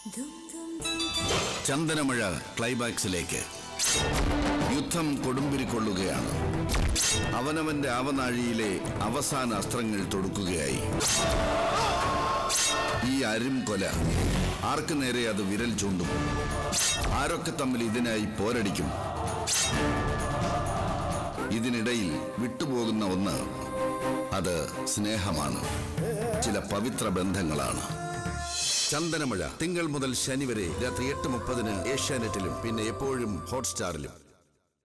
ചന്ദനമഴ ക്ലൈമാക്സിലേക്ക് യുദ്ധം കൊടുമ്പിരി കൊള്ളുകയാണ് അവനവന്റെ ആവനാഴിയിലെ അവസാന അസ്ത്രങ്ങൾ തൊടുക്കുകയായി ഈ അരും കൊല ആർക്ക് നേരെ അത് വിരൽ ചൂണ്ടും ആരൊക്കെ തമ്മിൽ ഇതിനായി പോരടിക്കും ഇതിനിടയിൽ വിട്ടുപോകുന്ന ഒന്ന് അത് സ്നേഹമാണ് ചില പവിത്ര ബന്ധങ്ങളാണ് ചന്ദനമഴ തിങ്കൾ മുതൽ ശനി വരെ രാത്രി എട്ട് മുപ്പതിന് ഏഷ്യാനെറ്റിലും പിന്നെ എപ്പോഴും ഹോട്ട്സ്റ്റാറിലും